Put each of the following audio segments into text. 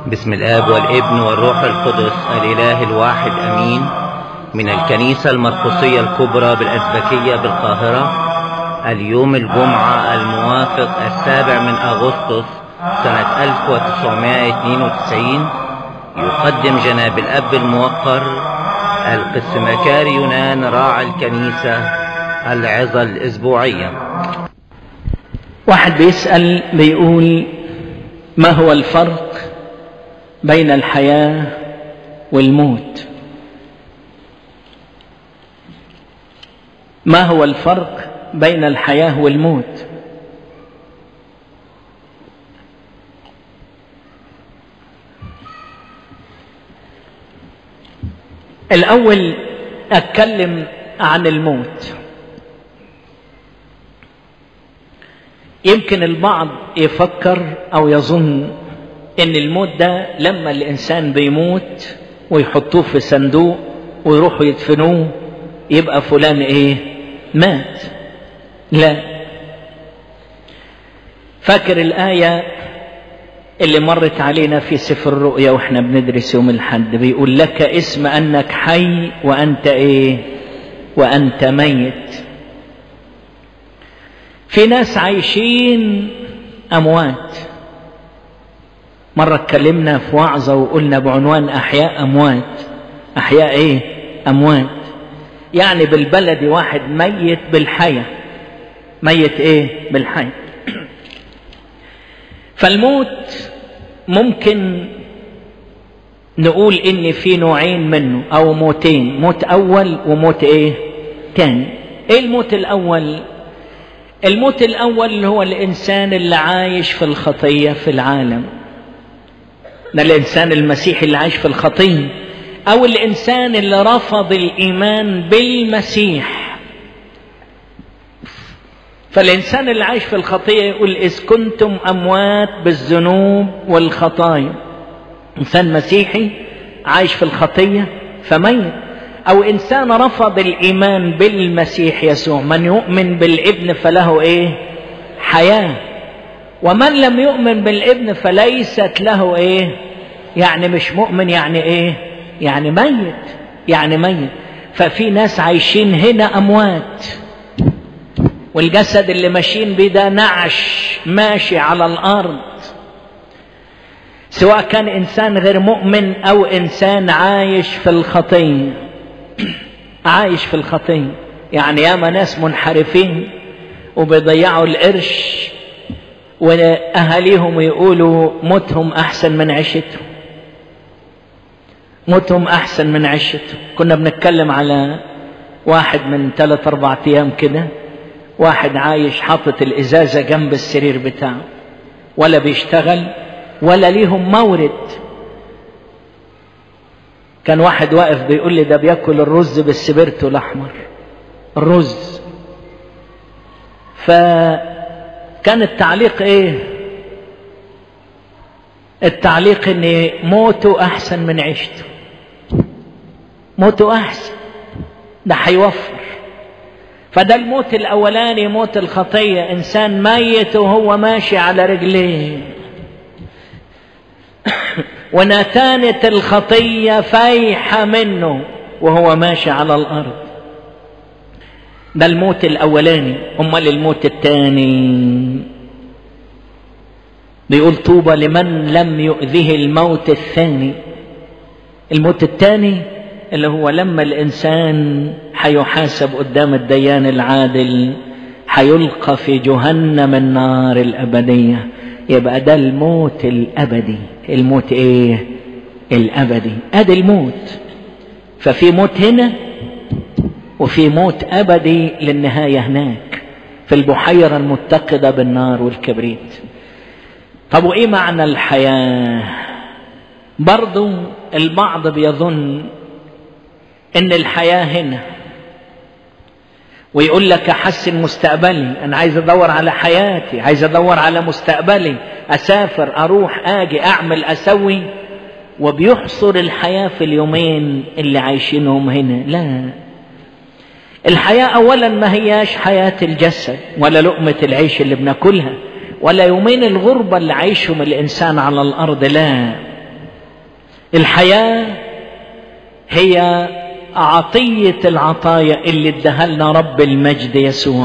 بسم الآب والابن والروح القدس الإله الواحد أمين من الكنيسة المرقسية الكبرى بالأزبكية بالقاهرة اليوم الجمعة الموافق السابع من أغسطس سنة 1992 يقدم جناب الأب الموقر القسمكاري يونان راعي الكنيسة العظة الأسبوعية واحد بيسأل بيقول ما هو الفرق بين الحياة والموت ما هو الفرق بين الحياة والموت الأول أتكلم عن الموت يمكن البعض يفكر أو يظن ان الموت ده لما الانسان بيموت ويحطوه في صندوق ويروحوا يدفنوه يبقى فلان ايه مات لا فاكر الايه اللي مرت علينا في سفر الرؤيا واحنا بندرس يوم الحد بيقول لك اسم انك حي وانت ايه وانت ميت في ناس عايشين اموات مرة اتكلمنا في وعظة وقلنا بعنوان أحياء أموات أحياء إيه؟ أموات يعني بالبلدي واحد ميت بالحياة ميت إيه؟ بالحياة فالموت ممكن نقول إن في نوعين منه أو موتين موت أول وموت إيه؟ تاني إيه الموت الأول؟ الموت الأول هو الإنسان اللي عايش في الخطية في العالم ده الإنسان المسيحي اللي عايش في الخطية أو الإنسان اللي رفض الإيمان بالمسيح فالإنسان اللي عايش في الخطية يقول إذ كنتم أموات بالذنوب والخطايا إنسان مسيحي عايش في الخطية فميت أو إنسان رفض الإيمان بالمسيح يسوع من يؤمن بالابن فله إيه حياة ومن لم يؤمن بالابن فليست له ايه يعني مش مؤمن يعني ايه يعني ميت يعني ميت ففي ناس عايشين هنا اموات والجسد اللي ماشيين بيه ده نعش ماشي على الارض سواء كان انسان غير مؤمن او انسان عايش في الخطيه عايش في الخطيه يعني ياما ناس منحرفين وبيضيعوا القرش وأهاليهم يقولوا موتهم أحسن من عيشتهم موتهم أحسن من عيشتهم كنا بنتكلم على واحد من ثلاث أربع أيام كده واحد عايش حاطط الإزازة جنب السرير بتاعه ولا بيشتغل ولا ليهم مورد كان واحد واقف بيقول لي ده بياكل الرز بالسبرتو الأحمر الرز ف كان التعليق ايه التعليق ان موته احسن من عيشته موته احسن ده هيوفر فده الموت الاولاني موت الخطيه انسان ميت وهو ماشي على رجليه ونتانة الخطية فايحة منه وهو ماشي على الأرض ده الموت الاولاني امال الموت الثاني بيقول طوبى لمن لم يؤذه الموت الثاني الموت الثاني اللي هو لما الانسان حيحاسب قدام الديان العادل حيلقى في جهنم النار الابديه يبقى ده الموت الابدي الموت ايه الابدي ادي الموت ففي موت هنا وفي موت ابدي للنهايه هناك في البحيره المتقده بالنار والكبريت طب وايه معنى الحياه برضو البعض بيظن ان الحياه هنا ويقول لك احسن مستقبلي انا عايز ادور على حياتي عايز ادور على مستقبلي اسافر اروح اجي اعمل اسوي وبيحصر الحياه في اليومين اللي عايشينهم هنا لا الحياة أولا ما هياش حياة الجسد ولا لقمة العيش اللي بناكلها ولا يومين الغربة اللي عايشهم الإنسان على الأرض لا الحياة هي عطية العطايا اللي ادها لنا رب المجد يسوع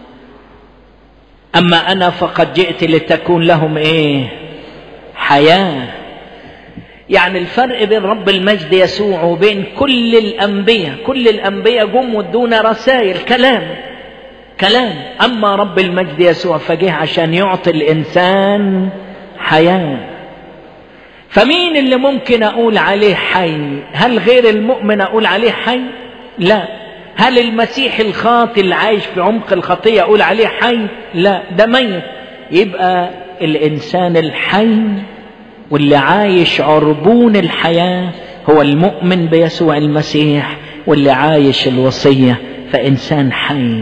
أما أنا فقد جئت لتكون لهم إيه حياة يعني الفرق بين رب المجد يسوع وبين كل الأنبياء كل الأنبياء جم ودونا رسائل كلام كلام أما رب المجد يسوع فجه عشان يعطي الإنسان حياة فمين اللي ممكن أقول عليه حي هل غير المؤمن أقول عليه حي لا هل المسيح الخاطي اللي عايش في عمق الخطية أقول عليه حي لا ده ميت يبقى الإنسان الحي واللي عايش عربون الحياة هو المؤمن بيسوع المسيح واللي عايش الوصية فإنسان حي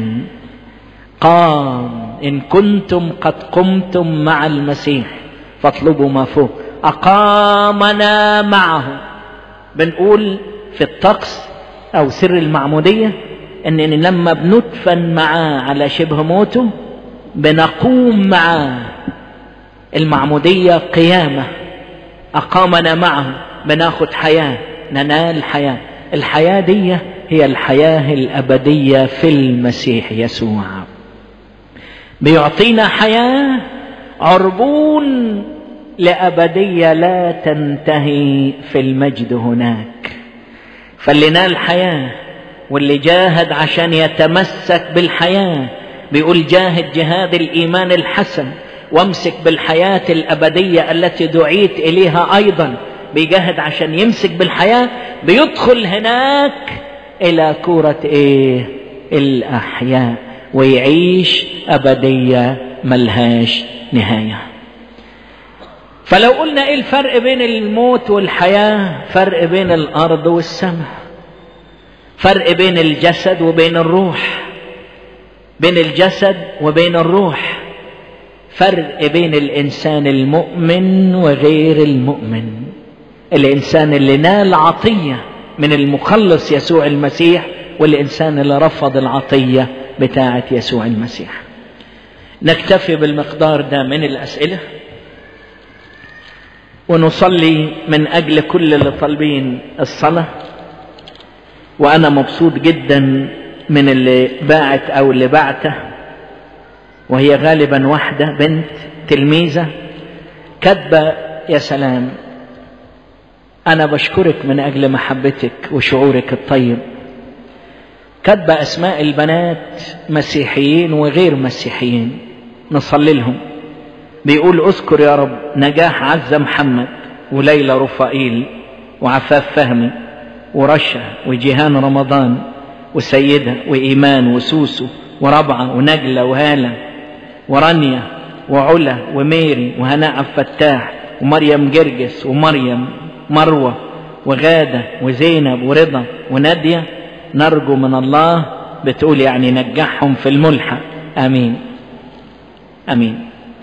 قام إن كنتم قد قمتم مع المسيح فاطلبوا ما فوق أقامنا معه بنقول في الطقس أو سر المعمودية إن لما بندفن معاه على شبه موته بنقوم معاه المعمودية قيامة أقامنا معه بناخد حياة ننال حياة الحياة دي هي الحياة الأبدية في المسيح يسوع بيعطينا حياة عربون لأبدية لا تنتهي في المجد هناك فاللي نال حياة واللي جاهد عشان يتمسك بالحياة بيقول جاهد جهاد الإيمان الحسن وامسك بالحياة الأبدية التي دعيت إليها أيضا بيجاهد عشان يمسك بالحياة بيدخل هناك إلى كورة إيه الأحياء ويعيش أبدية ملهاش نهاية فلو قلنا ايه الفرق بين الموت والحياة فرق بين الارض والسماء فرق بين الجسد وبين الروح بين الجسد وبين الروح فرق بين الانسان المؤمن وغير المؤمن الانسان اللي نال عطية من المخلص يسوع المسيح والانسان اللي رفض العطية بتاعة يسوع المسيح نكتفي بالمقدار ده من الاسئله ونصلي من اجل كل اللي طالبين الصلاه وانا مبسوط جدا من اللي باعت او اللي بعته وهي غالبا واحده بنت تلميذه كاتبه يا سلام انا بشكرك من اجل محبتك وشعورك الطيب كاتبه اسماء البنات مسيحيين وغير مسيحيين نصلي لهم بيقول اذكر يا رب نجاح عزة محمد وليلى رفائيل وعفاف فهمي ورشا وجيهان رمضان وسيدة وإيمان وسوسو وربعة ونجلة وهالة ورانيا وعلا وميري وهناء عبد الفتاح ومريم جرجس ومريم مروة وغادة وزينب ورضا ونادية نرجو من الله بتقول يعني نجحهم في الملحق آمين آمين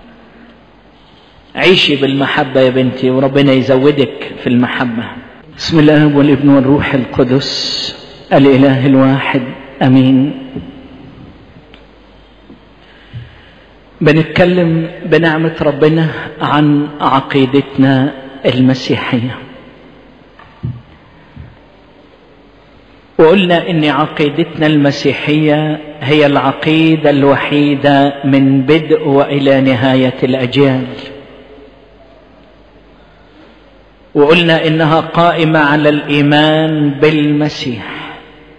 عيشي بالمحبة يا بنتي وربنا يزودك في المحبة بسم الله والابن والروح القدس الإله الواحد أمين بنتكلم بنعمة ربنا عن عقيدتنا المسيحية وقلنا ان عقيدتنا المسيحية هي العقيدة الوحيدة من بدء والى نهاية الاجيال وقلنا انها قائمة على الايمان بالمسيح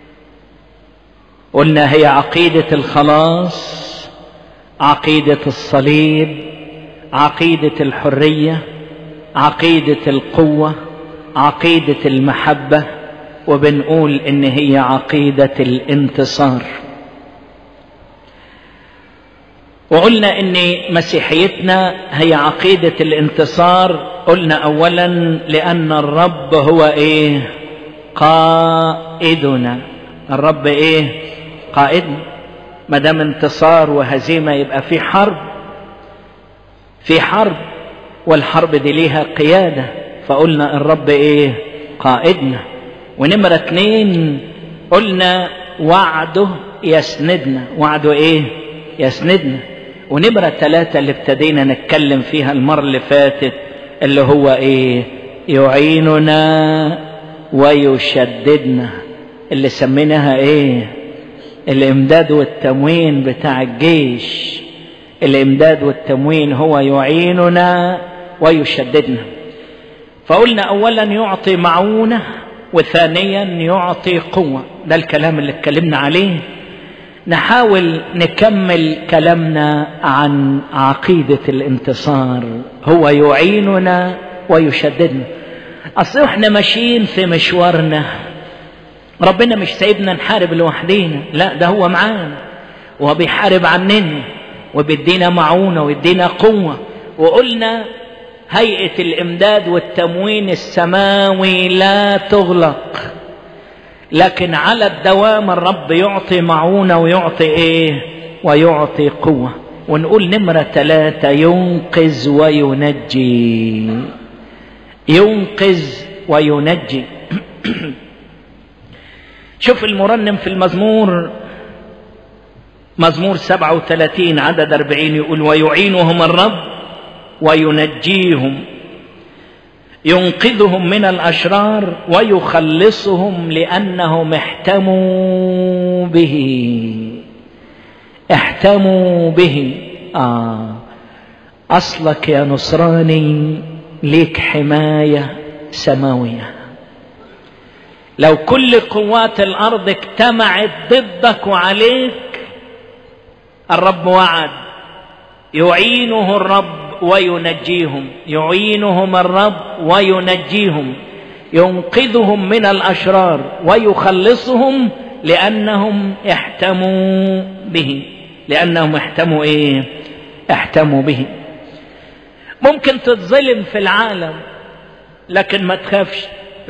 قلنا هي عقيدة الخلاص عقيدة الصليب عقيدة الحرية عقيدة القوة عقيدة المحبة وبنقول ان هي عقيدة الانتصار وقلنا ان مسيحيتنا هي عقيدة الانتصار قلنا اولا لان الرب هو ايه قائدنا الرب ايه قائدنا ما دام انتصار وهزيمة يبقى في حرب في حرب والحرب دي ليها قيادة فقلنا الرب ايه قائدنا ونمرة اتنين قلنا وعده يسندنا وعده ايه يسندنا ونمرة ثلاثة اللي ابتدينا نتكلم فيها المرة اللي فاتت اللي هو ايه يعيننا ويشددنا اللي سميناها ايه الامداد والتموين بتاع الجيش الامداد والتموين هو يعيننا ويشددنا فقلنا اولا يعطي معونه وثانيا يعطي قوه ده الكلام اللي اتكلمنا عليه نحاول نكمل كلامنا عن عقيده الانتصار هو يعيننا ويشددنا اصل احنا ماشيين في مشوارنا ربنا مش سايبنا نحارب لوحدينا لا ده هو معانا وهو بيحارب عننا وبيدينا معونه ويدينا قوه وقلنا هيئه الامداد والتموين السماوي لا تغلق لكن على الدوام الرب يعطي معونه ويعطي ايه ويعطي قوه ونقول نمره ثلاثه ينقذ وينجي ينقذ وينجي شوف المرنم في المزمور مزمور سبعة وثلاثين عدد أربعين يقول ويعينهم الرب وينجيهم ينقذهم من الأشرار ويخلصهم لأنهم احتموا به احتموا به آه أصلك يا نصراني ليك حماية سماوية لو كل قوات الأرض اجتمعت ضدك وعليك الرب وعد يعينه الرب وينجيهم يعينهم الرب وينجيهم ينقذهم من الاشرار ويخلصهم لانهم احتموا به لانهم احتموا ايه احتموا به ممكن تتظلم في العالم لكن ما تخافش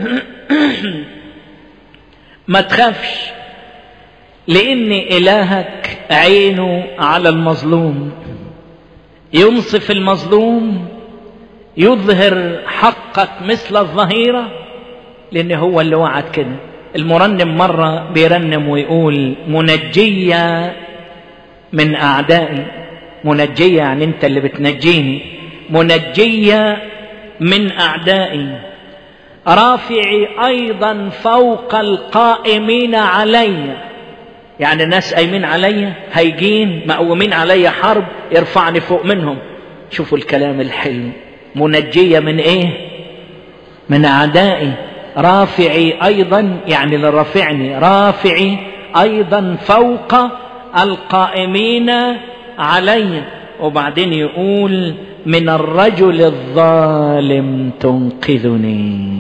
ما تخافش لان الهك عينه على المظلوم ينصف المظلوم يظهر حقك مثل الظهيرة لأن هو اللي وعد كده المرنم مرة بيرنم ويقول منجية من أعدائي منجية يعني أنت اللي بتنجيني منجية من أعدائي رافعي أيضا فوق القائمين عليّ يعني الناس قايمين عليا هيجين مقومين عليا حرب يرفعني فوق منهم شوفوا الكلام الحلو منجية من ايه من اعدائي رافعي ايضا يعني اللي رافعني رافعي ايضا فوق القائمين علي وبعدين يقول من الرجل الظالم تنقذني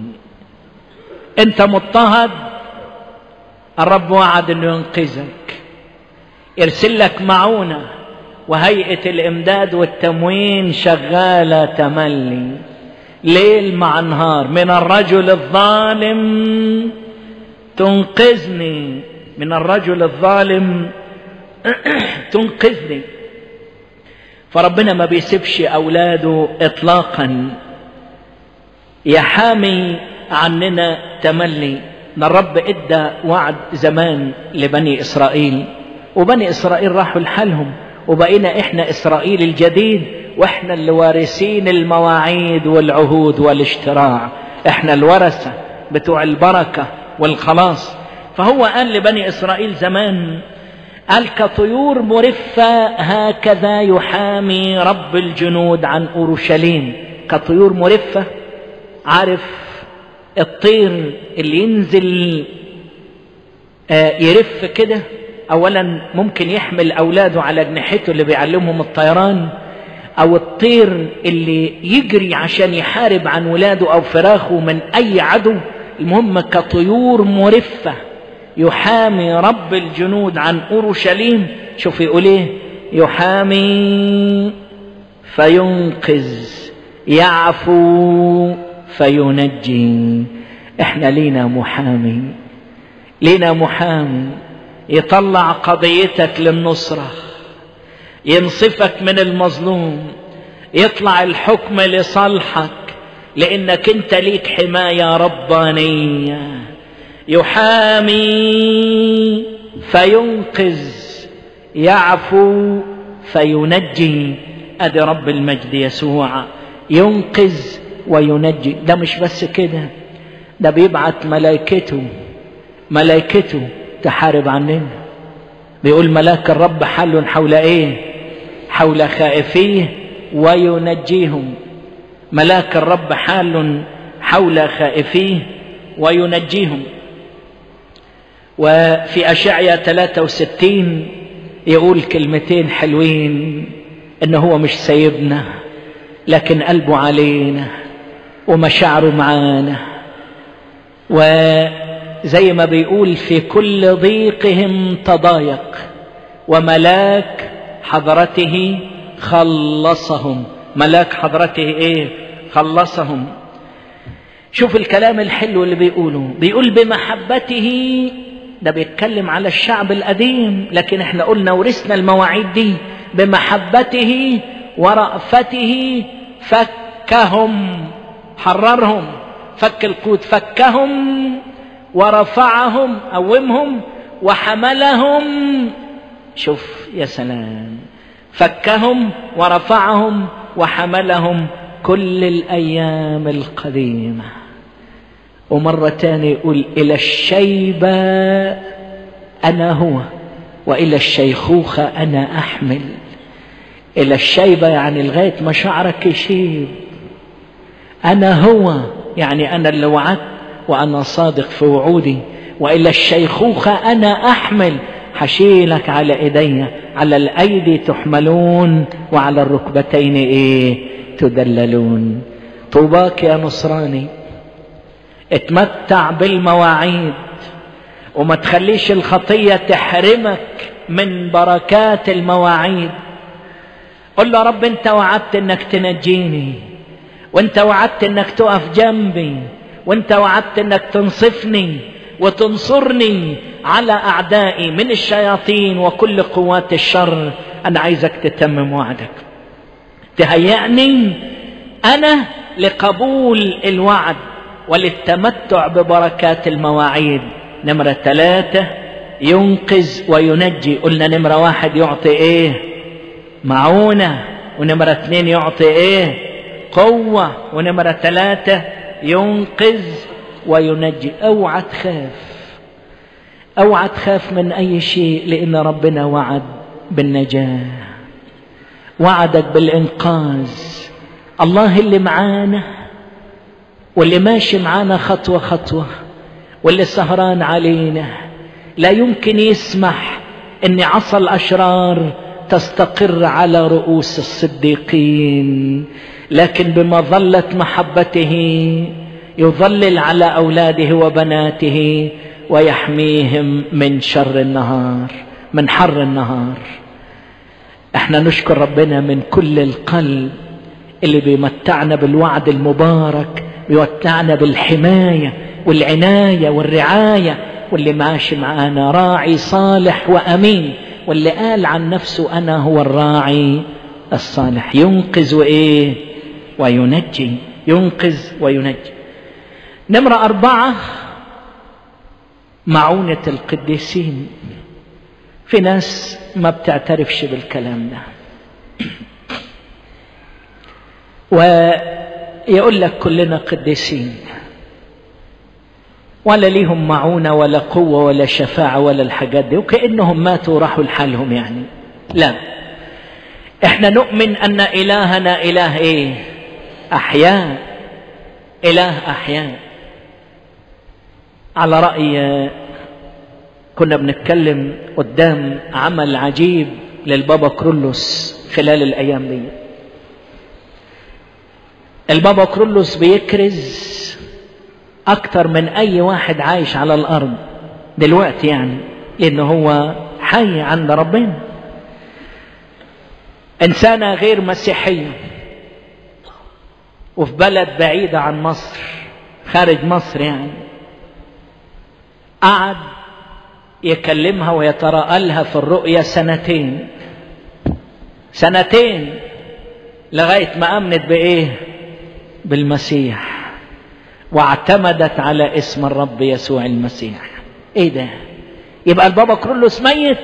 انت مضطهد الرب وعد انه ينقذك يرسل لك معونه وهيئه الامداد والتموين شغاله تملي ليل مع نهار من الرجل الظالم تنقذني من الرجل الظالم تنقذني فربنا ما بيسيبش اولاده اطلاقا يحامي عننا تملي ده الرب ادى وعد زمان لبني اسرائيل وبني اسرائيل راحوا لحالهم وبقينا احنا اسرائيل الجديد واحنا اللي وارثين المواعيد والعهود والاشتراع احنا الورثه بتوع البركه والخلاص فهو قال لبني اسرائيل زمان قال كطيور مرفه هكذا يحامي رب الجنود عن اورشليم كطيور مرفه عارف الطير اللي ينزل يرف كده اولا ممكن يحمل اولاده على جناحته اللي بيعلمهم الطيران او الطير اللي يجري عشان يحارب عن ولاده او فراخه من اي عدو المهم كطيور مرفة يحامي رب الجنود عن اورشليم شوف يقول ايه يحامي فينقذ يعفو فينجي احنا لينا محامي لينا محامي يطلع قضيتك للنصرة ينصفك من المظلوم يطلع الحكم لصالحك لانك انت ليك حماية ربانية يحامي فينقذ يعفو فينجي ادي رب المجد يسوع ينقذ وينجي ده مش بس كده ده بيبعت ملائكته ملائكته تحارب عننا بيقول ملاك الرب حل حول ايه حول خائفيه وينجيهم ملاك الرب حال حول خائفيه وينجيهم وفي أشعية 63 يقول كلمتين حلوين إن هو مش سايبنا لكن قلبه علينا ومشاعره معانا وزي ما بيقول في كل ضيقهم تضايق وملاك حضرته خلصهم ملاك حضرته ايه خلصهم شوف الكلام الحلو اللي بيقوله بيقول بمحبته ده بيتكلم على الشعب القديم لكن احنا قلنا ورثنا المواعيد دي بمحبته ورأفته فكهم حررهم فك القود فكهم ورفعهم قومهم وحملهم شوف يا سلام فكهم ورفعهم وحملهم كل الأيام القديمة ومرة تانية يقول إلى الشيبة أنا هو وإلى الشيخوخة أنا أحمل إلى الشيبة يعني لغاية ما شعرك يشيب أنا هو يعني أنا اللي وعدت وأنا صادق في وعودي وإلى الشيخوخة أنا أحمل حشيلك على إيدي على الأيدي تحملون وعلى الركبتين إيه تدللون طوباك يا نصراني اتمتع بالمواعيد وما تخليش الخطية تحرمك من بركات المواعيد قل له رب انت وعدت انك تنجيني وانت وعدت انك تقف جنبي وانت وعدت انك تنصفني وتنصرني على اعدائي من الشياطين وكل قوات الشر انا عايزك تتمم وعدك تهيئني انا لقبول الوعد وللتمتع ببركات المواعيد نمرة ثلاثة ينقذ وينجي قلنا نمرة واحد يعطي ايه معونة ونمرة اثنين يعطي ايه قوة ونمرة ثلاثة ينقذ وينجي اوعى تخاف اوعى تخاف من اي شيء لان ربنا وعد بالنجاة وعدك بالانقاذ الله اللي معانا واللي ماشي معانا خطوة خطوة واللي سهران علينا لا يمكن يسمح ان عصا الاشرار تستقر على رؤوس الصديقين لكن بمظلة محبته يظلل على اولاده وبناته ويحميهم من شر النهار من حر النهار احنا نشكر ربنا من كل القلب اللي بيمتعنا بالوعد المبارك بيمتعنا بالحماية والعناية والرعاية واللي ماشي معانا راعي صالح وأمين واللي قال عن نفسه أنا هو الراعي الصالح ينقذ وإيه وينجي ينقذ وينجي نمرة أربعة معونة القديسين في ناس ما بتعترفش بالكلام ده ويقول لك كلنا قديسين ولا ليهم معونة ولا قوة ولا شفاعة ولا الحاجات دي وكأنهم ماتوا وراحوا لحالهم يعني لا احنا نؤمن ان الهنا اله ايه احياء اله احياء على رأي كنا بنتكلم قدام عمل عجيب للبابا كرولوس خلال الايام دي البابا كرولوس بيكرز اكتر من اي واحد عايش على الارض دلوقتي يعني لانه هو حي عند ربنا انسانة غير مسيحية وفي بلد بعيدة عن مصر خارج مصر يعني قعد يكلمها ويتراءلها في الرؤية سنتين سنتين لغاية ما أمنت بإيه بالمسيح واعتمدت على اسم الرب يسوع المسيح ايه ده يبقى البابا كرولوس ميت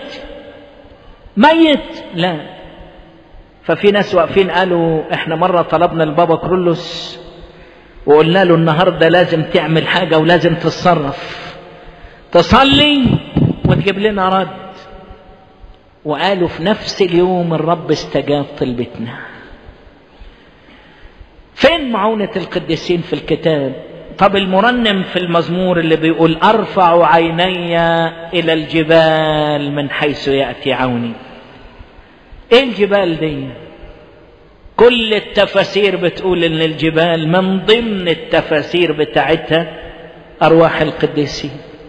ميت لا ففي ناس واقفين قالوا احنا مرة طلبنا البابا كرولوس وقلنا له النهاردة لازم تعمل حاجة ولازم تتصرف تصلي وتجيب لنا رد وقالوا في نفس اليوم الرب استجاب طلبتنا فين معونة القديسين في الكتاب طب المرنم في المزمور اللي بيقول ارفع عيني الى الجبال من حيث ياتي عوني ايه الجبال دي كل التفاسير بتقول ان الجبال من ضمن التفاسير بتاعتها ارواح القديسين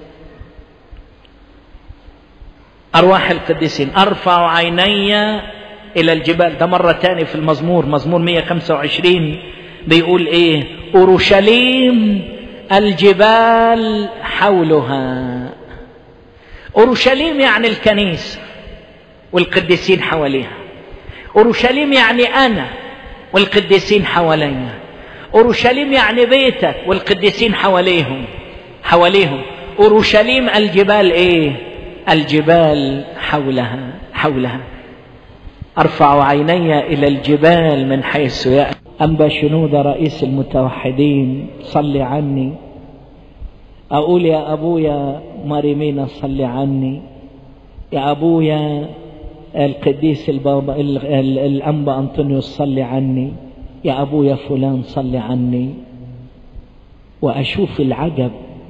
ارواح القديسين ارفع عيني الى الجبال ده مرة تاني في المزمور مزمور 125 بيقول ايه اورشليم الجبال حولها اورشليم يعني الكنيسة والقديسين حواليها اورشليم يعني انا والقديسين حواليا اورشليم يعني بيتك والقديسين حواليهم حواليهم اورشليم الجبال ايه الجبال حولها حولها ارفع عيني الى الجبال من حيث ياتي انبا شنودة رئيس المتوحدين صلي عني اقول يا ابويا مريمينا صلي عني يا ابويا القديس البابا الانبا انطونيوس صلي عني يا ابويا فلان صلي عني واشوف العجب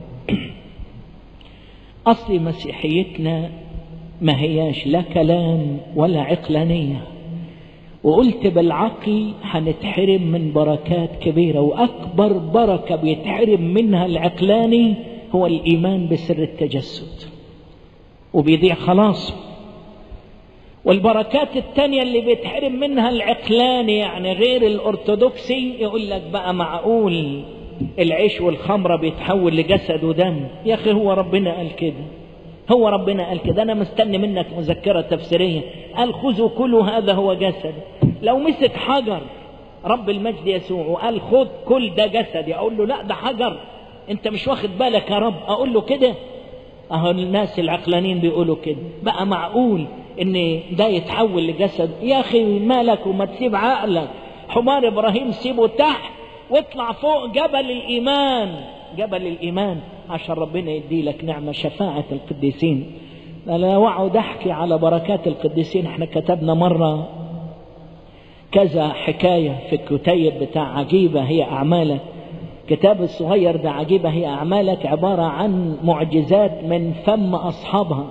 اصل مسيحيتنا ما هياش لا كلام ولا عقلانيه وقلت بالعقل هنتحرم من بركات كبيره واكبر بركه بيتحرم منها العقلاني هو الايمان بسر التجسد وبيضيع خلاصه والبركات التانية اللي بيتحرم منها العقلاني يعني غير الأرثوذكسي يقول لك بقى معقول العيش والخمرة بيتحول لجسد ودم يا أخي هو ربنا قال كده هو ربنا قال كده أنا مستني منك مذكرة تفسيرية قال خذوا كلوا هذا هو جسد لو مسك حجر رب المجد يسوع وقال خذ كل ده جسدي أقول له لا ده حجر أنت مش واخد بالك يا رب أقول له كده أهو الناس العقلانيين بيقولوا كده بقى معقول ان ده يتحول لجسد يا اخي مالك وما تسيب عقلك حمار ابراهيم سيبه تحت واطلع فوق جبل الايمان جبل الايمان عشان ربنا يدي لك نعمه شفاعه القديسين انا وعد احكي على بركات القديسين احنا كتبنا مره كذا حكايه في الكتيب بتاع عجيبه هي اعمالك كتاب الصغير ده عجيبه هي اعمالك عباره عن معجزات من فم اصحابها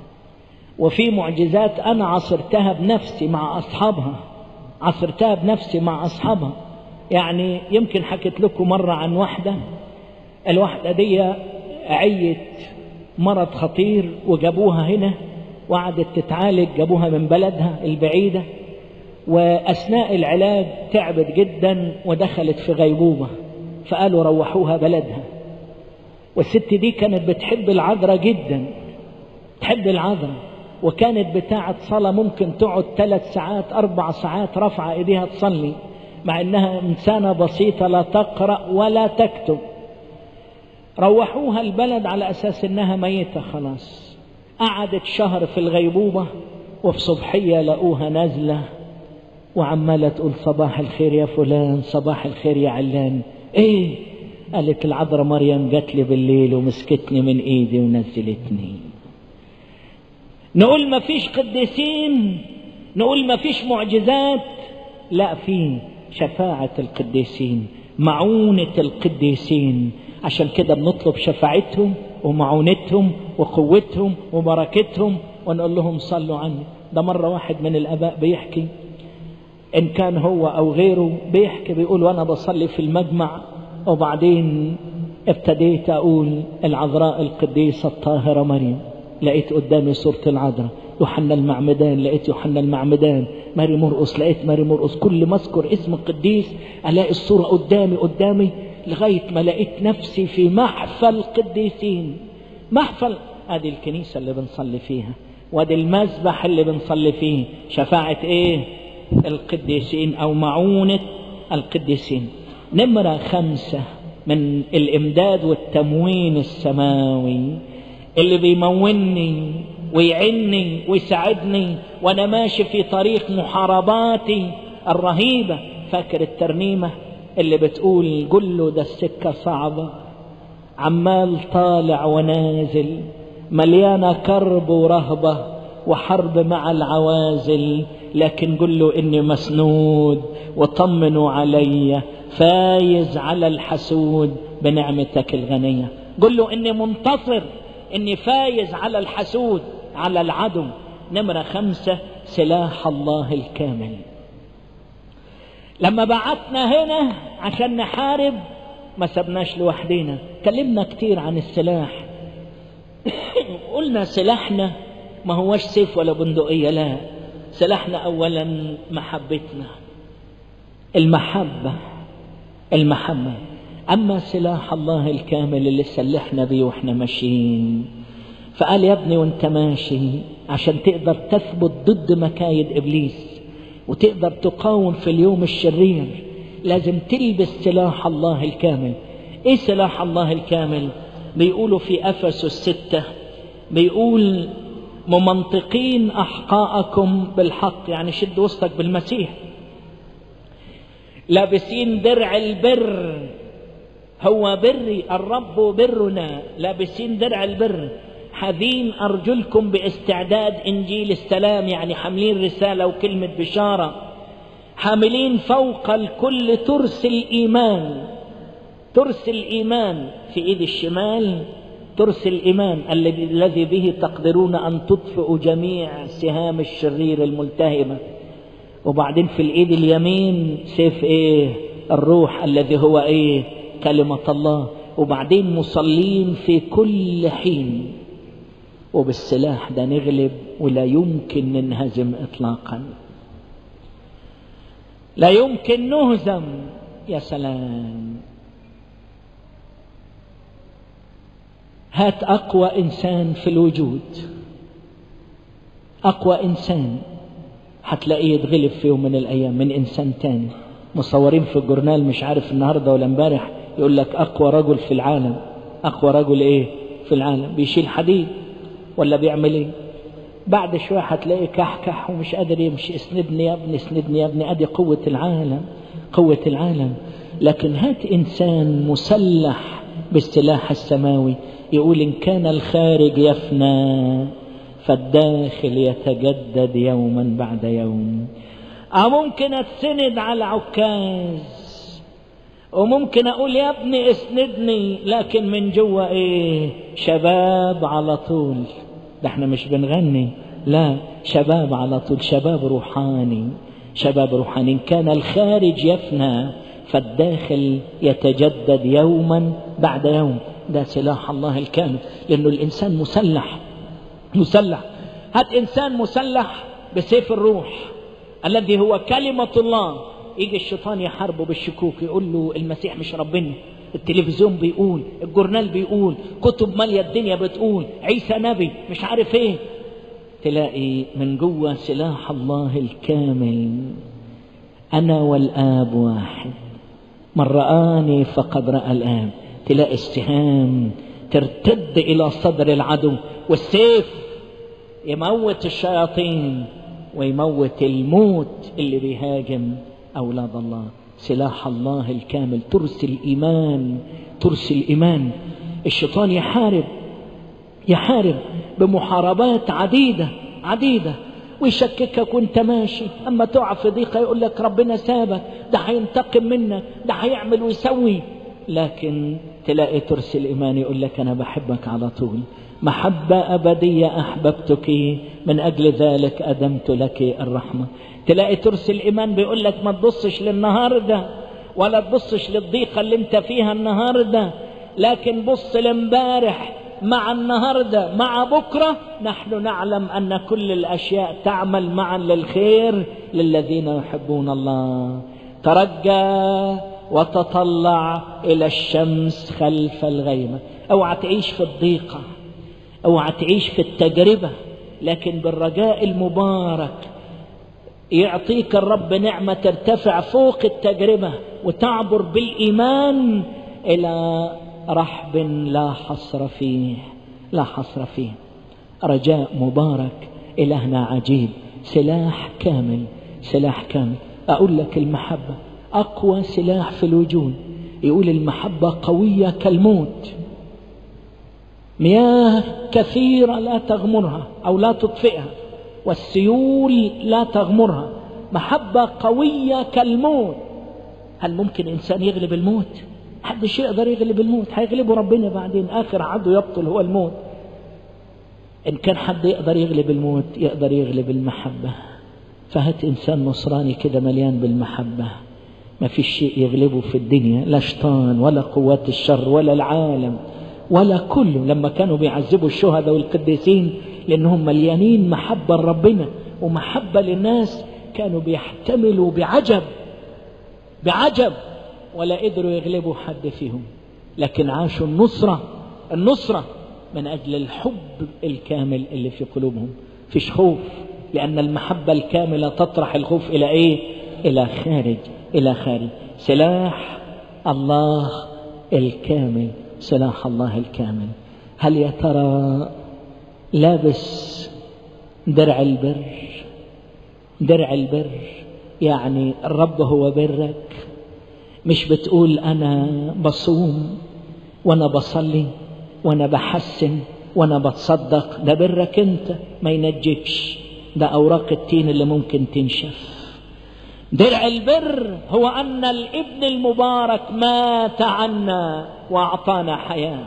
وفي معجزات أنا عصرتها بنفسي مع أصحابها عصرتها بنفسي مع أصحابها يعني يمكن حكيت لكم مرة عن واحدة الواحدة دي عيت مرض خطير وجابوها هنا وقعدت تتعالج جابوها من بلدها البعيدة وأثناء العلاج تعبت جدا ودخلت في غيبوبة فقالوا روحوها بلدها والست دي كانت بتحب العذراء جدا تحب العذراء وكانت بتاعة صلاة ممكن تقعد ثلاث ساعات أربع ساعات رفع إيديها تصلي مع إنها إنسانة بسيطة لا تقرأ ولا تكتب روحوها البلد على أساس إنها ميتة خلاص قعدت شهر في الغيبوبة وفي صبحية لقوها نازلة وعمالة تقول صباح الخير يا فلان صباح الخير يا علان ايه قالت العذراء مريم جات لي بالليل ومسكتني من ايدي ونزلتني نقول ما فيش قديسين نقول ما فيش معجزات لا في شفاعة القديسين معونة القديسين عشان كده بنطلب شفاعتهم ومعونتهم وقوتهم وبركتهم ونقول لهم صلوا عني ده مرة واحد من الآباء بيحكي إن كان هو أو غيره بيحكي بيقول وأنا بصلي في المجمع وبعدين ابتديت أقول العذراء القديسة الطاهرة مريم لقيت قدامي صورة العذراء يوحنا المعمدان لقيت يوحنا المعمدان ماري مرقص لقيت ماري مرقص كل ما اذكر اسم القديس الاقي الصورة قدامي قدامي لغاية ما لقيت نفسي في محفل قديسين محفل ادي الكنيسة اللي بنصلي فيها وادي المذبح اللي بنصلي فيه شفاعة ايه القديسين او معونة القديسين نمرة خمسة من الامداد والتموين السماوي اللي بيموني ويعني ويساعدني وانا ماشي في طريق محارباتي الرهيبه فاكر الترنيمه اللي بتقول قل له ده السكة صعبة عمال طالع ونازل مليانة كرب ورهبة وحرب مع العوازل لكن قل له إني مسنود وطمنوا علي فايز على الحسود بنعمتك الغنية قل له إني منتصر إني فايز على الحسود على العدو نمرة خمسة سلاح الله الكامل لما بعتنا هنا عشان نحارب ما سبناش لوحدينا كلمنا كتير عن السلاح قلنا سلاحنا ما هوش سيف ولا بندقية لا سلاحنا أولا محبتنا المحبة المحبة أما سلاح الله الكامل اللي سلحنا بيه وإحنا ماشيين فقال يا ابني وانت ماشي عشان تقدر تثبت ضد مكايد إبليس وتقدر تقاوم في اليوم الشرير لازم تلبس سلاح الله الكامل ايه سلاح الله الكامل بيقولوا في افسس الستة بيقول ممنطقين احقاءكم بالحق يعني شد وسطك بالمسيح لابسين درع البر هو بري الرب برنا لابسين درع البر حذين أرجلكم باستعداد إنجيل السلام يعني حاملين رسالة وكلمة بشارة حاملين فوق الكل ترس الإيمان ترس الإيمان في إيد الشمال ترس الإيمان الذي به تقدرون أن تطفئوا جميع سهام الشرير الملتهمة وبعدين في الإيد اليمين سيف إيه الروح الذي هو إيه كلمة الله وبعدين مصلين في كل حين وبالسلاح ده نغلب ولا يمكن ننهزم اطلاقا لا يمكن نهزم يا سلام هات اقوى انسان في الوجود اقوى انسان هتلاقيه يتغلب في يوم من الايام من انسان تاني مصورين في الجورنال مش عارف النهارده ولا امبارح يقول لك اقوى رجل في العالم اقوى رجل ايه في العالم بيشيل حديد ولا بيعمل ايه بعد شوية هتلاقيه كحكح ومش قادر يمشي اسندني يا ابني اسندني يا ابني ادي قوة العالم قوة العالم لكن هات انسان مسلح بالسلاح السماوي يقول ان كان الخارج يفنى فالداخل يتجدد يوما بعد يوم أو ممكن اتسند على عكاز وممكن اقول يا ابني اسندني لكن من جوا ايه شباب على طول ده احنا مش بنغني لا شباب على طول شباب روحاني شباب روحاني ان كان الخارج يفنى فالداخل يتجدد يوما بعد يوم ده سلاح الله الكامل لانه الانسان مسلح مسلح هات انسان مسلح بسيف الروح الذي هو كلمه الله يجي الشيطان يحاربه بالشكوك يقول له المسيح مش ربنا التلفزيون بيقول الجورنال بيقول كتب مالية الدنيا بتقول عيسى نبي مش عارف ايه تلاقي من جوه سلاح الله الكامل أنا والآب واحد من رآني فقد رأى الآب تلاقي استهام ترتد إلى صدر العدو والسيف يموت الشياطين ويموت الموت اللي بيهاجم أولاد الله سلاح الله الكامل ترس الإيمان ترس الإيمان الشيطان يحارب يحارب بمحاربات عديدة عديدة ويشككك وانت ماشي اما تقع في ضيقة يقول لك ربنا سابك ده هينتقم منك ده هيعمل ويسوي لكن تلاقي ترس الإيمان يقول لك أنا بحبك على طول محبة أبدية أحببتك من أجل ذلك أدمت لك الرحمة تلاقي ترس الإيمان بيقول لك ما تبصش للنهاردة ولا تبصش للضيقة اللي انت فيها النهاردة لكن بص لامبارح مع النهاردة مع بكرة نحن نعلم أن كل الأشياء تعمل معا للخير للذين يحبون الله ترجى وتطلع إلى الشمس خلف الغيمة اوعى تعيش في الضيقة اوعى تعيش في التجربة لكن بالرجاء المبارك يعطيك الرب نعمة ترتفع فوق التجربة وتعبر بالإيمان إلى رحب لا حصر فيه لا حصر فيه رجاء مبارك إلهنا عجيب سلاح كامل سلاح كامل أقول لك المحبة أقوى سلاح في الوجود يقول المحبة قوية كالموت مياه كثيرة لا تغمرها أو لا تطفئها والسيول لا تغمرها محبة قوية كالموت هل ممكن إنسان يغلب الموت محدش يقدر يغلب الموت هيغلبه ربنا بعدين آخر عدو يبطل هو الموت إن كان حد يقدر يغلب الموت يقدر يغلب المحبة فهات إنسان نصراني كده مليان بالمحبة ما في شيء يغلبه في الدنيا لا شيطان ولا قوات الشر ولا العالم ولا كله لما كانوا بيعذبوا الشهداء والقديسين لأنهم مليانين محبة لربنا ومحبة للناس كانوا بيحتملوا بعجب بعجب ولا قدروا يغلبوا حد فيهم لكن عاشوا النصرة النصرة من أجل الحب الكامل اللي في قلوبهم فيش خوف لأن المحبة الكاملة تطرح الخوف إلى إيه إلى خارج إلى خارج سلاح الله الكامل سلاح الله الكامل هل يا ترى لابس درع البر درع البر يعني الرب هو برك مش بتقول أنا بصوم وأنا بصلي وأنا بحسن وأنا بتصدق ده برك أنت ما ينجيكش ده أوراق التين اللي ممكن تنشف درع البر هو أن الابن المبارك مات عنا وأعطانا حياة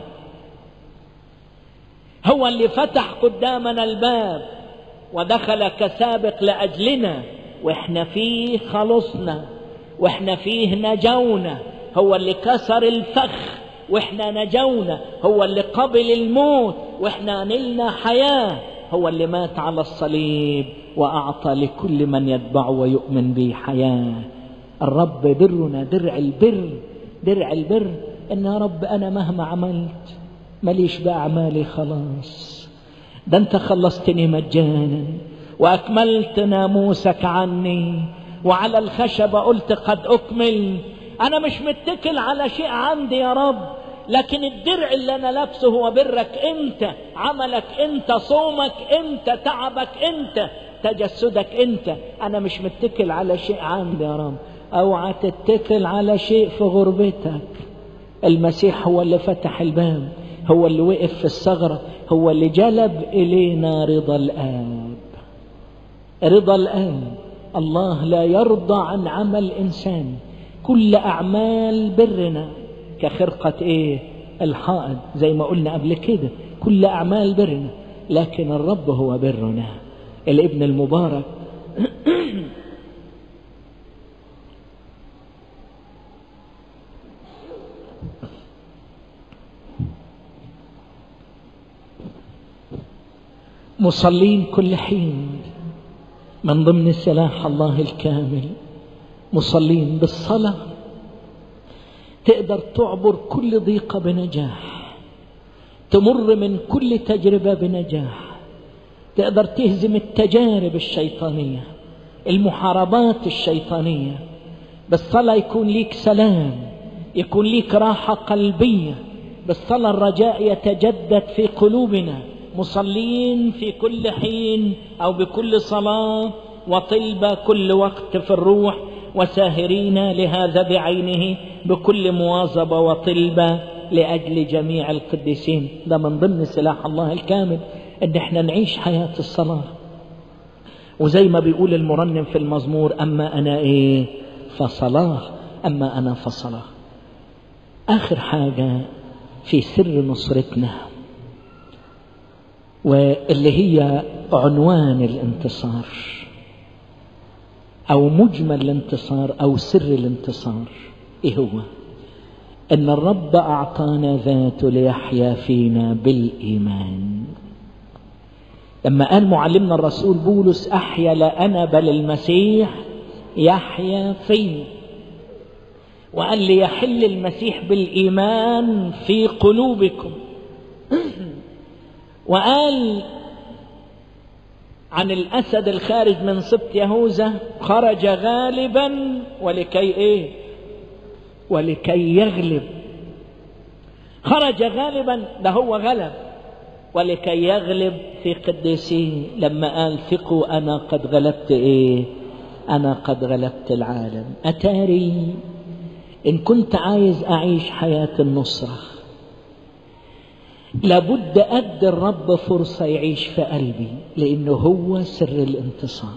هو اللي فتح قدامنا الباب ودخل كسابق لأجلنا وإحنا فيه خلصنا وإحنا فيه نجونا هو اللي كسر الفخ وإحنا نجونا هو اللي قبل الموت وإحنا نلنا حياة هو اللي مات على الصليب وأعطى لكل من يتبعه ويؤمن به حياة الرب برنا درع البر درع البر إن يا رب أنا مهما عملت ماليش بأعمالي خلاص ده أنت خلصتني مجانا وأكملت ناموسك عني وعلى الخشبة قلت قد أكمل أنا مش متكل على شيء عندي يا رب لكن الدرع اللي أنا لابسه هو برك أنت عملك أنت صومك أنت تعبك أنت تجسدك أنت أنا مش متكل على شيء عندي يا رب أوعى تتكل على شيء في غربتك المسيح هو اللي فتح الباب هو اللي وقف في الثغرة هو اللي جلب إلينا رضا الآب رضا الآب الله لا يرضى عن عمل إنسان كل أعمال برنا كخرقة إيه الحائط زي ما قلنا قبل كده كل أعمال برنا لكن الرب هو برنا الابن المبارك مصلين كل حين من ضمن سلاح الله الكامل مصلين بالصلاة تقدر تعبر كل ضيقة بنجاح تمر من كل تجربة بنجاح تقدر تهزم التجارب الشيطانية المحاربات الشيطانية بالصلاة يكون ليك سلام يكون ليك راحة قلبية بالصلاة الرجاء يتجدد في قلوبنا مصلين في كل حين أو بكل صلاة وطلبة كل وقت في الروح وساهرين لهذا بعينه بكل مواظبة وطلبة لأجل جميع القديسين ده من ضمن سلاح الله الكامل ان احنا نعيش حياة الصلاة وزي ما بيقول المرنم في المزمور أما أنا إيه فصلاة أما أنا فصلاة آخر حاجة في سر نصرتنا واللي هي عنوان الانتصار أو مجمل الانتصار أو سر الانتصار إيه هو أن الرب أعطانا ذاته ليحيا فينا بالإيمان لما قال معلمنا الرسول بولس أحيا لا أنا بل المسيح يحيا فينا وقال ليحل المسيح بالإيمان في قلوبكم وقال عن الأسد الخارج من سبط يهوذا خرج غالبا ولكي إيه ولكي يغلب خرج غالبا ده هو غلب ولكي يغلب في قديسيه لما قال ثقوا أنا قد غلبت إيه أنا قد غلبت العالم أتاري إن كنت عايز أعيش حياة النصرة لابد أدي الرب فرصة يعيش في قلبي لأنه هو سر الانتصار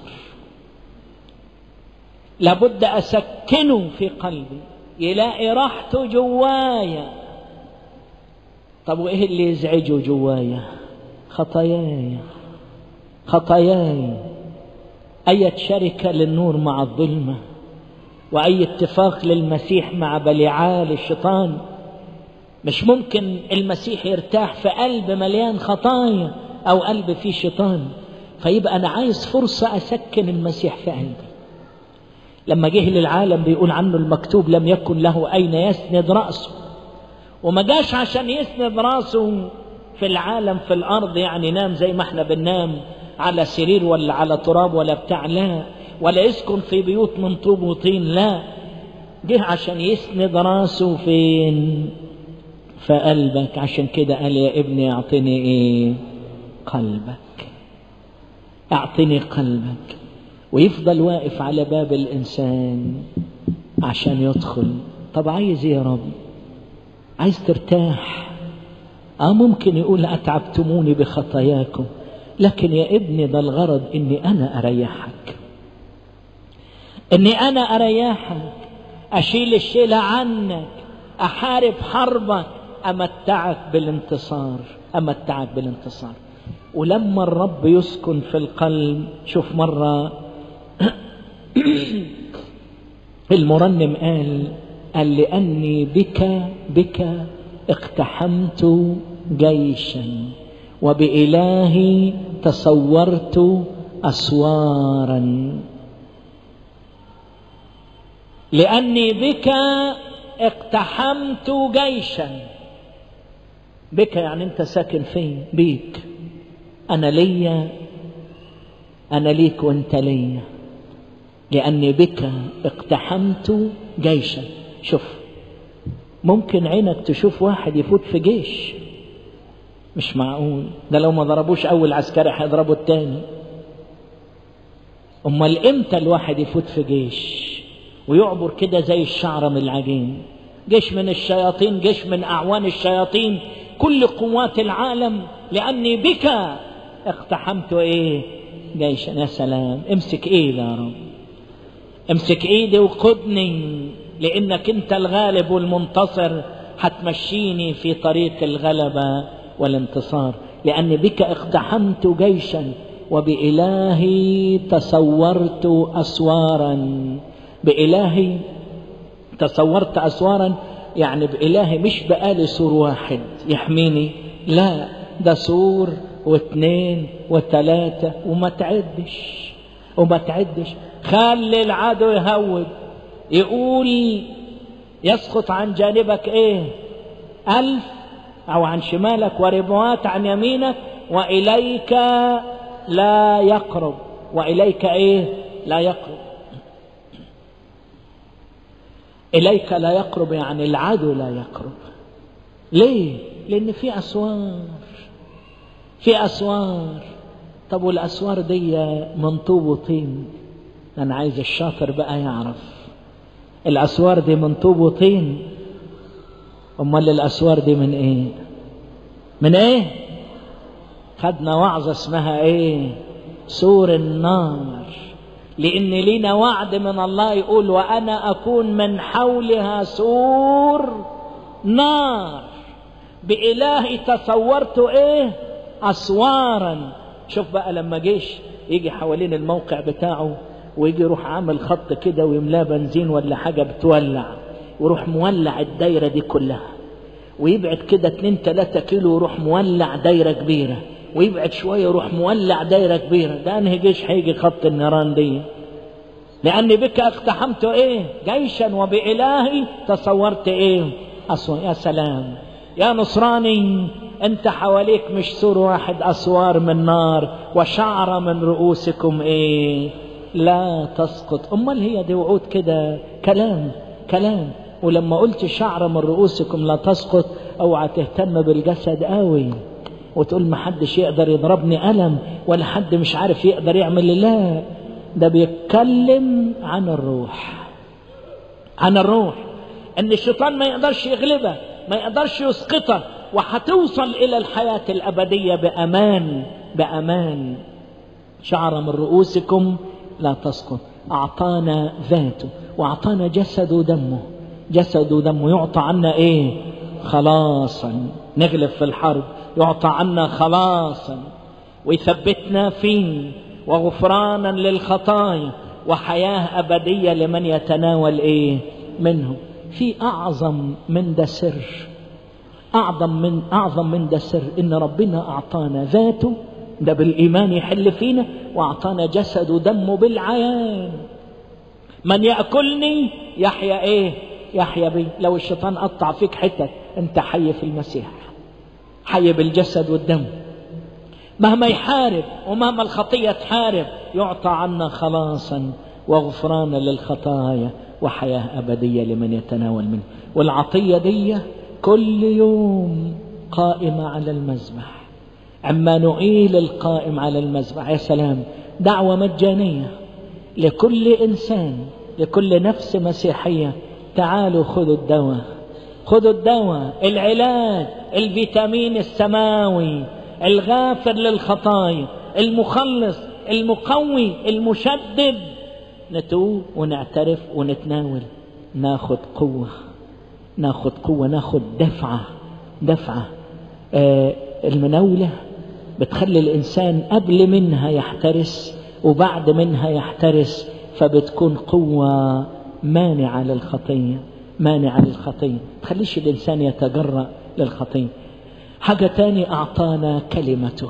لابد أسكنه في قلبي يلاقي راحته جوايا طب وإيه اللي يزعجه جوايا خطاياي خطاياي أي شركة للنور مع الظلمة وأي اتفاق للمسيح مع بليعال الشيطان مش ممكن المسيح يرتاح في قلب مليان خطايا أو قلب فيه شيطان فيبقى أنا عايز فرصة أسكن المسيح في قلبي لما جه للعالم بيقول عنه المكتوب لم يكن له أين يسند رأسه وما جاش عشان يسند راسه في العالم في الأرض يعني نام زي ما احنا بننام على سرير ولا على تراب ولا بتاع لا ولا يسكن في بيوت من طوب وطين لا جه عشان يسند راسه فين في قلبك عشان كده قال يا ابني اعطني ايه قلبك اعطني قلبك ويفضل واقف على باب الانسان عشان يدخل طب عايز ايه يا رب عايز ترتاح اه ممكن يقول اتعبتموني بخطاياكم لكن يا ابني ده الغرض اني انا اريحك اني انا اريحك اشيل الشيلة عنك احارب حربك امتعك بالانتصار امتعك بالانتصار ولما الرب يسكن في القلب شوف مرة المرنم قال قال لأني بك بك اقتحمت جيشا وبإلهي تصورت أسوارا لأني بك اقتحمت جيشا بك يعني أنت ساكن فين بيك أنا ليا أنا ليك وأنت ليا لأني بك اقتحمت جيشا شوف ممكن عينك تشوف واحد يفوت في جيش مش معقول ده لو ما ضربوش أول عسكري هيضربوا التاني أمال إمتى الواحد يفوت في جيش ويعبر كده زي الشعرة من العجين جيش من الشياطين جيش من أعوان الشياطين كل قوات العالم لأني بك اقتحمت إيه جيشا يا سلام امسك إيه يا رب امسك إيدي وقدني لأنك أنت الغالب والمنتصر هتمشيني في طريق الغلبة والانتصار لأني بك اقتحمت جيشا وبإلهي تصورت أسوارا بإلهي تصورت أسوارا يعني بإلهي مش بقالي سور واحد يحميني لا ده سور واثنين وثلاثة وما تعدش وما تعدش خلي العدو يهود يقول يسقط عن جانبك ايه ألف أو عن شمالك وربوات عن يمينك وإليك لا يقرب وإليك ايه لا يقرب إليك لا يقرب يعني العدو لا يقرب ليه؟ لأن في أسوار في أسوار طب والأسوار دي من طوب وطين أنا عايز الشاطر بقى يعرف الأسوار دي من طوب وطين أمال الأسوار دي من إيه؟ من إيه؟ خدنا وعظة اسمها إيه؟ سور النار لأن لينا وعد من الله يقول وأنا أكون من حولها سور نار بإلهي تصورت إيه أسوارا شوف بقى لما جيش يجي حوالين الموقع بتاعه ويجي يروح عامل خط كده ويملاه بنزين ولا حاجة بتولع ويروح مولع الدايرة دي كلها ويبعد كده اتنين تلاتة كيلو ويروح مولع دايرة كبيرة ويبعد شوية يروح مولع دايرة كبيرة ده انهي جيش هيجي خط النيران دي لأني بك اقتحمت ايه جيشا وبإلهي تصورت ايه أسوار يا سلام يا نصراني انت حواليك مش سور واحد أسوار من نار وشعر من رؤوسكم ايه لا تسقط أمال هي دي وعود كده كلام كلام ولما قلت شعر من رؤوسكم لا تسقط اوعى تهتم بالجسد قوي وتقول ما حدش يقدر يضربني ألم ولا حد مش عارف يقدر يعمل لا ده بيتكلم عن الروح عن الروح ان الشيطان ما يقدرش يغلبه ما يقدرش يسقطه وهتوصل الى الحياه الابديه بامان بامان شعر من رؤوسكم لا تسقط اعطانا ذاته واعطانا جسد ودمه جسد ودمه يعطى عنا ايه خلاصا نغلب في الحرب يعطى عنا خلاصا ويثبتنا فيه وغفرانا للخطايا وحياه ابديه لمن يتناول ايه منه في اعظم من ده سر اعظم من اعظم من ده سر ان ربنا اعطانا ذاته ده بالايمان يحل فينا واعطانا جسد ودمه بالعيان من ياكلني يحيا ايه يحيا بي لو الشيطان قطع فيك حتت انت حي في المسيح حي بالجسد والدم مهما يحارب ومهما الخطيه تحارب يعطى عنا خلاصا وغفرانا للخطايا وحياه ابديه لمن يتناول منه والعطيه دي كل يوم قائمه على المذبح عمانوئيل القائم على المذبح يا سلام دعوه مجانيه لكل انسان لكل نفس مسيحيه تعالوا خذوا الدواء خذوا الدواء العلاج الفيتامين السماوي الغافر للخطايا المخلص المقوي المشدد نتوب ونعترف ونتناول ناخذ قوة ناخذ قوة ناخذ دفعة دفعة آه المناولة بتخلي الإنسان قبل منها يحترس وبعد منها يحترس فبتكون قوة مانعة للخطية مانعة للخطية تخليش الإنسان يتجرأ للخطية حاجة تانية أعطانا كلمته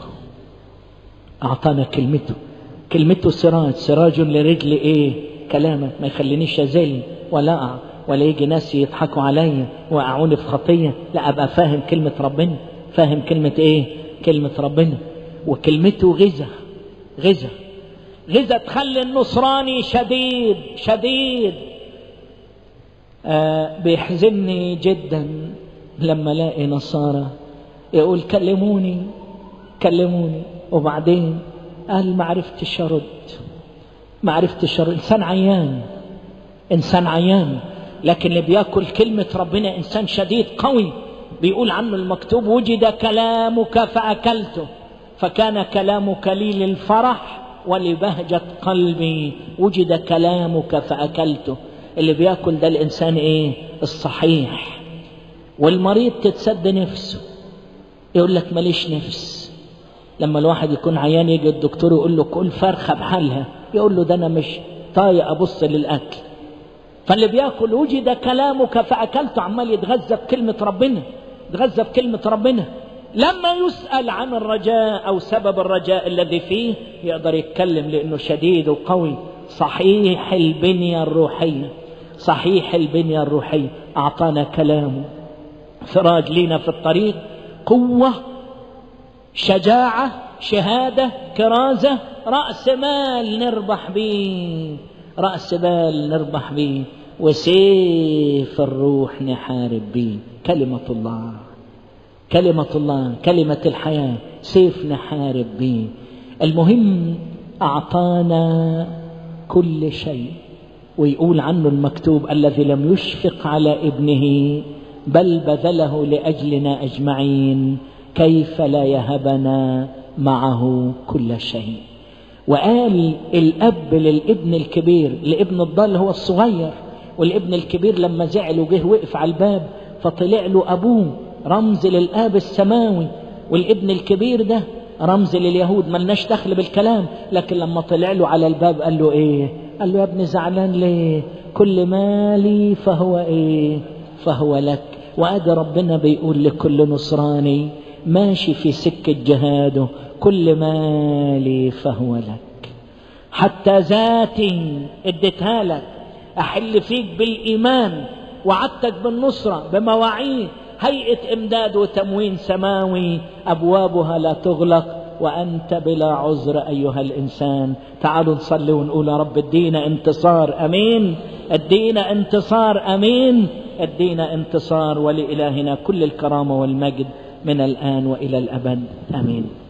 أعطانا كلمته كلمته سراج سراج لرجل إيه كلامك ما يخلينيش أزل ولا أقع ولا يجي ناس يضحكوا عليا وقعوني في خطية لا أبقى فاهم كلمة ربنا فاهم كلمة إيه كلمة ربنا وكلمته غذا غذا غذا تخلي النصراني شديد شديد آه بيحزنني جدا لما الاقي نصارى يقول كلموني كلموني وبعدين قال ما عرفتش ارد ما عرفتش ارد انسان عيان انسان عيان لكن اللي بياكل كلمه ربنا انسان شديد قوي بيقول عنه المكتوب وجد كلامك فاكلته فكان كلامك لي للفرح ولبهجه قلبي وجد كلامك فاكلته اللي بياكل ده الانسان ايه الصحيح والمريض تتسد نفسه يقول لك ماليش نفس لما الواحد يكون عيان يجي الدكتور يقول له كل فرخه بحالها يقول له ده انا مش طايق ابص للاكل فاللي بياكل وجد كلامك فاكلته عمال يتغذى بكلمه ربنا يتغذى بكلمه ربنا لما يسال عن الرجاء او سبب الرجاء الذي فيه يقدر يتكلم لانه شديد وقوي صحيح البنيه الروحيه صحيح البنيه الروحيه اعطانا كلامه سراج لينا في الطريق قوه شجاعه شهاده كرازه راس مال نربح به راس مال نربح به وسيف الروح نحارب به كلمه الله كلمه الله كلمه الحياه سيف نحارب به المهم اعطانا كل شيء ويقول عنه المكتوب الذي لم يشفق على ابنه بل بذله لاجلنا اجمعين كيف لا يهبنا معه كل شيء وقال الاب للابن الكبير لابن الضال هو الصغير والابن الكبير لما زعل وجه وقف على الباب فطلع له ابوه رمز للاب السماوي والابن الكبير ده رمز لليهود ملناش دخل بالكلام لكن لما طلع له على الباب قال له ايه قال له يا ابني زعلان ليه كل مالي فهو ايه فهو لك وادي ربنا بيقول لكل نصراني ماشي في سكة جهاده كل مالي فهو لك حتى ذاتي اديتها لك احل فيك بالايمان وعدتك بالنصرة بمواعيد هيئة امداد وتموين سماوي ابوابها لا تغلق وانت بلا عذر ايها الانسان تعالوا نصلي ونقول يا رب ادينا انتصار امين ادينا انتصار امين ادينا انتصار ولالهنا كل الكرامه والمجد من الان والى الابد امين